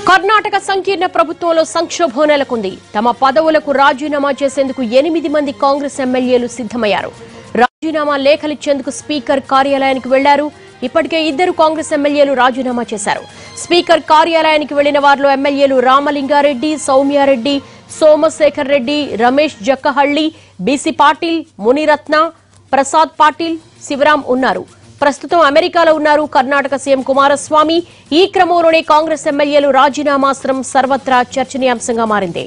కర్ణాటక సంకీర్ణ ప్రభుత్వంలో సంక్షోభం నెలకొంది తమ పదవులకు రాజీనామా చేసేందుకు ఎనిమిది మంది కాంగ్రెస్ ఎమ్మెల్యేలు సిద్ధమయ్యారు రాజీనామా లేఖలిచ్చేందుకు స్పీకర్ కార్యాలయానికి వెళ్లారు ఇప్పటికే ఇద్దరు కాంగ్రెస్ ఎమ్మెల్యేలు రాజీనామా చేశారు స్పీకర్ కార్యాలయానికి వెళ్లిన వారిలో ఎమ్మెల్యేలు రామలింగారెడ్డి సౌమ్యారెడ్డి సోమశేఖర్ రెడ్డి రమేష్ జక్కహళ్లి బీసీ పాటిల్ మునిరత్న ప్రసాద్ పాటిల్ శివరాం ఉన్నారు ప్రస్తుతం అమెరికాలో ఉన్నారు కర్ణాటక సీఎం కుమారస్వామి ఈ క్రమంలోనే కాంగ్రెస్ ఎమ్మెల్యేలు రాజీనామాస్త్రం సర్వత్రా చర్చనీయాంశంగా మారింది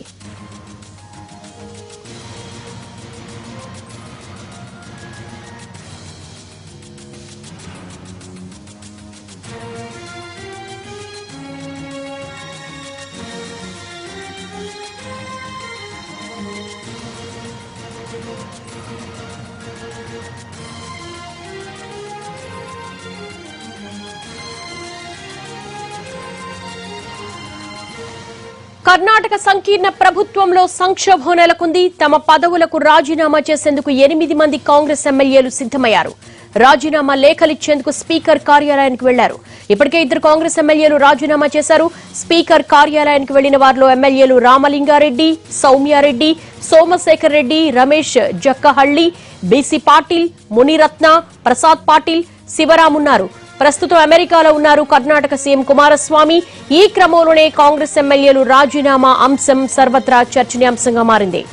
కర్ణాటక సంకీర్ణ ప్రభుత్వంలో సంక్షోభం నెలకొంది తమ పదవులకు రాజీనామా చేసేందుకు ఎనిమిది మంది కాంగ్రెస్ ఎమ్మెల్యేలు సిద్ధమయ్యారు రాజీనామా లేఖలిచ్చేందుకు స్పీకర్ కార్యాలయానికి వెళ్లారు ఇప్పటికే ఇద్దరు కాంగ్రెస్ ఎమ్మెల్యేలు రాజీనామా చేశారు స్పీకర్ కార్యాలయానికి వెళ్లిన వారిలో ఎమ్మెల్యేలు రామలింగారెడ్డి సౌమ్యారెడ్డి సోమశేఖర్ రెడ్డి రమేష్ జక్కహళ్లి బీసీ పాటిల్ మునిరత్న ప్రసాద్ పాటిల్ శివరాం ఉన్నారు ప్రస్తుతం అమెరికాలో ఉన్నారు కర్ణాటక సీఎం కుమారస్వామి ఈ క్రమంలోనే కాంగ్రెస్ ఎమ్మెల్యేలు రాజీనామా అంశం సర్వత్రా చర్చనీయాంశంగా మారింది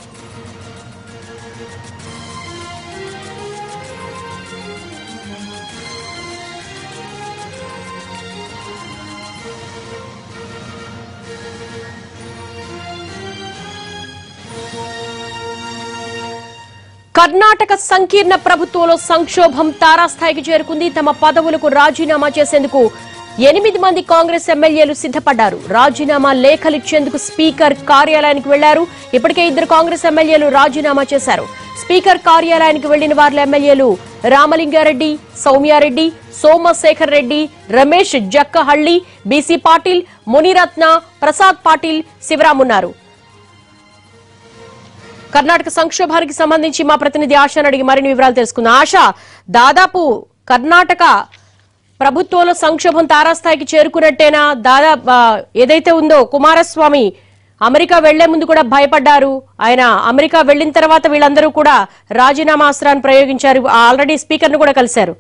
కర్ణాటక సంకీర్ణ ప్రభుత్వంలో సంక్షోభం తారాస్థాయికి చేరుకుంది తమ పదవులకు రాజీనామా చేసేందుకు ఎనిమిది మంది కాంగ్రెస్ ఎమ్మెల్యేలు సిద్ధపడ్డారు రాజీనామా లేఖలిచ్చేందుకు స్పీకర్ కార్యాలయానికి వెళ్లారు ఇప్పటికే ఇద్దరు కాంగ్రెస్ ఎమ్మెల్యేలు రాజీనామా చేశారు స్పీకర్ కార్యాలయానికి వెళ్లిన వారిలో ఎమ్మెల్యేలు రామలింగారెడ్డి సౌమ్యారెడ్డి సోమశేఖర్ రెడ్డి రమేష్ జక్కహళ్లి బీసీ పాటిల్ మునిరత్న ప్రసాద్ పాటిల్ శివరాం ఉన్నారు కర్ణాటక సంక్షోభానికి సంబంధించి మా ప్రతినిధి ఆశాను అడిగి మరిన్ని వివరాలు తెలుసుకుందాం ఆశ దాదాపు కర్ణాటక ప్రభుత్వంలో సంక్షోభం తారాస్థాయికి చేరుకున్నట్టేనా దాదాపు ఏదైతే ఉందో కుమారస్వామి అమెరికా వెళ్లే ముందు కూడా భయపడ్డారు ఆయన అమెరికా వెళ్లిన తర్వాత వీళ్ళందరూ కూడా రాజీనామా అస్త్రాన్ని ప్రయోగించారు ఆల్రెడీ స్పీకర్ ను కూడా కలిశారు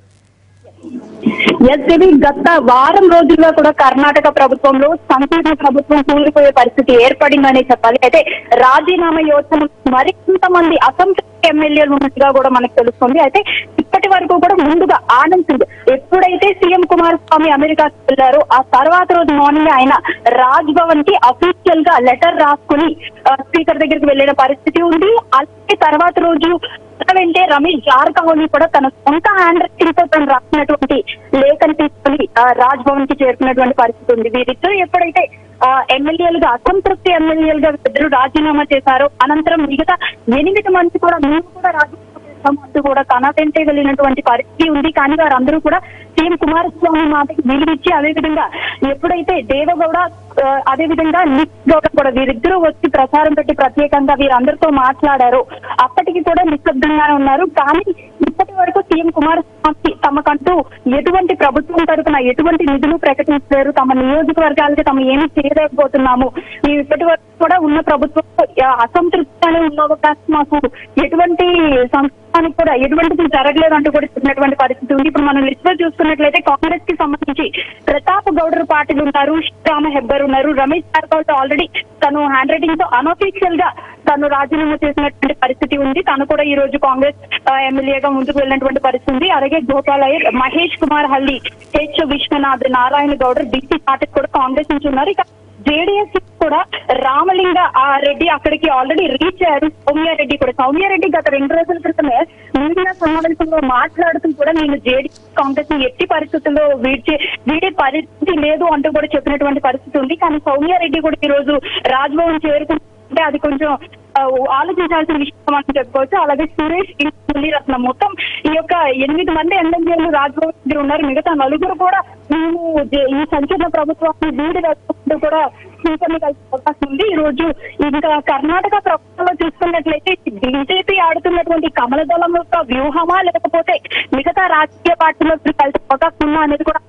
ఎస్బీ గత వారం రోజులుగా కూడా కర్ణాటక ప్రభుత్వంలో సంకీర్ణ ప్రభుత్వం కూలిపోయే పరిస్థితి ఏర్పడిందనే చెప్పాలి అయితే రాజీనామా యోచన మరికొంత మంది అసంతృప్తి ఎమ్మెల్యేలు ఉన్నట్టుగా కూడా మనకు తెలుస్తుంది అయితే ఇప్పటి వరకు కూడా ముందుగా ఆనంద్ సింగ్ ఎప్పుడైతే సీఎం కుమారస్వామి అమెరికాకి వెళ్లారో ఆ తర్వాత రోజు మార్నింగ్ ఆయన రాజ్ భవన్ కి అఫీషియల్ గా లెటర్ రాసుకుని ఆ, స్పీకర్ దగ్గరికి వెళ్ళిన పరిస్థితి ఉంది అలాగే తర్వాత రోజు వెంటే రమేష్ జార్కావని కూడా తన సొంత హ్యాండ్ రైటింగ్ తో తను రాసినటువంటి లేఖను తీసుకుని ఆ, రాజ్ భవన్ కి చేరుకున్నటువంటి పరిస్థితి ఉంది వీరిద్దరు ఎప్పుడైతే ఆ, ఎమ్మెల్యేలుగా అసంతృప్తి ఎమ్మెల్యేలుగా ఇద్దరు రాజీనామా చేశారో అనంతరం మిగతా ఎనిమిది మంది కూడా మేము కూడా రాజీనామా చేస్తాము అంటూ కూడా తన వెంటే వెళ్ళినటువంటి పరిస్థితి ఉంది కానీ వారందరూ కూడా సీఎం కుమారస్వామి మాటకి విలువిచ్చి అదే విధంగా ఎప్పుడైతే దేవగౌడ ఆ, అదే విధంగా నిక్ గౌడ కూడా వీరిద్దరూ వచ్చి ప్రచారం పెట్టి ప్రత్యేకంగా వీరందరితో మాట్లాడారు అప్పటికి కూడా నిశ్శబ్దంగానే ఉన్నారు కానీ ఇప్పటి వరకు సీఎం కుమారస్వామి తమకంటూ ఎటువంటి ప్రభుత్వం తరపున ఎటువంటి నిధులు ప్రకటించలేరు తమ నియోజకవర్గాలకి తమ ఏమి చేయలేకపోతున్నాము మేము ఇప్పటి వరకు కూడా ఉన్న ప్రభుత్వం అసంతృప్తిగానే ఉన్నాము కానీ మాకు ఎటువంటి సంస్థానికి కూడా ఎటువంటిది జరగలేదు అంటూ కూడా చెప్పినటువంటి పరిస్థితి ఉంది ఇప్పుడు మనం లిస్ట్ లో చూసుకున్నట్లయితే కాంగ్రెస్ కి సంబంధించి ప్రతాప్ గౌడర్ పాటిల్ ఉన్నారు శ్రీరామ హెబ్బర్ ఉన్నారు రమేష్ జార్కాల్ ఆల్రెడీ తను హ్యాండ్ రైటింగ్ తో అనఫీషియల్ గా తను రాజీనామా చేసినటువంటి పరిస్థితి ఉంది తను కూడా ఈ రోజు కాంగ్రెస్ ఆ, ఎమ్మెల్యేగా ముందుకు వెళ్ళినటువంటి పరిస్థితి ఉంది అలాగే Gopal Iyer Mahesh Kumar Halli H Vishwanath Narayana Gowder BC party కూడా కాంగ్రెస్ నుంచి ఉన్నారు ఇక జేడీఎస్ కూడా రామలింగ ఆ రెడ్డి అక్కడికి ఆల్రెడీ రీచ్ అయ్యారు సౌమ్యారెడ్డి కూడా సౌమ్యారెడ్డి గత రెండు రోజుల క్రితమే మీడియా సమావేశంలో మాట్లాడుతూ కూడా నేను జేడీఎస్ కాంగ్రెస్ ని ఎట్టి పరిస్థితుల్లో వీడ్చే వీడే పరిస్థితి లేదు అంటూ కూడా చెప్పినటువంటి పరిస్థితి ఉంది కానీ సౌమ్యారెడ్డి కూడా ఈ రోజు రాజ్భవన్ చేరుకుంటే అది కొంచెం ఆ, ఆలోచించాల్సిన విషయం అని చెప్పుకోవచ్చు అలాగే సురేష్ రత్నం మొత్తం ఈ యొక్క ఎనిమిది మంది ఎమ్మెల్యేలు రాజ్భవన్ దగ్గర ఉన్నారు మిగతా నలుగురు కూడా మేము జే- ఈ సంకీర్ణ ప్రభుత్వాన్ని వీడి వేసుకుంటూ కూడా స్పీకర్ని కలిసే అవకాశం ఉంది ఈ రోజు ఇంకా కర్ణాటక ప్రభుత్వంలో చూసుకున్నట్లయితే బీజేపీ ఆడుతున్నటువంటి కమల దళం యొక్క వ్యూహమా లేకపోతే మిగతా రాజకీయ పార్టీలో కలిసే అవకాశం ఉందా అనేది కూడా ఆసక్తిగా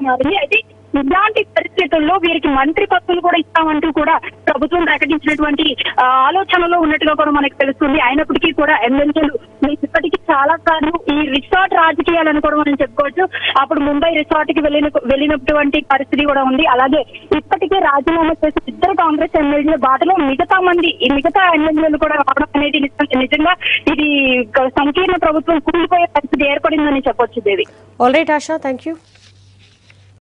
మారింది అయితే ఇలాంటి పరిస్థితుల్లో వీరికి మంత్రి పదవులు కూడా ఇస్తామంటూ కూడా ప్రభుత్వం ప్రకటించినటువంటి ఆ, ఆలోచనలో ఉన్నట్టుగా కూడా మనకు తెలుస్తుంది అయినప్పటికీ కూడా ఎమ్మెల్యేలు మీకు ఇప్పటికీ చాలా సార్లు ఈ రిసార్ట్ రాజకీయాలను కూడా మనం చెప్పుకోవచ్చు అప్పుడు ముంబై రిసార్ట్ కి వెళ్ళిన వెళ్ళినటువంటి పరిస్థితి కూడా ఉంది అలాగే ఇప్పటికే రాజీనామా చేసిన ఇద్దరు కాంగ్రెస్ ఎమ్మెల్యేల బాటలో మిగతా మంది ఈ మిగతా ఎమ్మెల్యేలు కూడా రావడం అనేది నిజం- నిజంగా ఇది ఒక సంకీర్ణ ప్రభుత్వం కూలిపోయే పరిస్థితి ఏర్పడిందని చెప్పొచ్చు Devi all right Asha thank you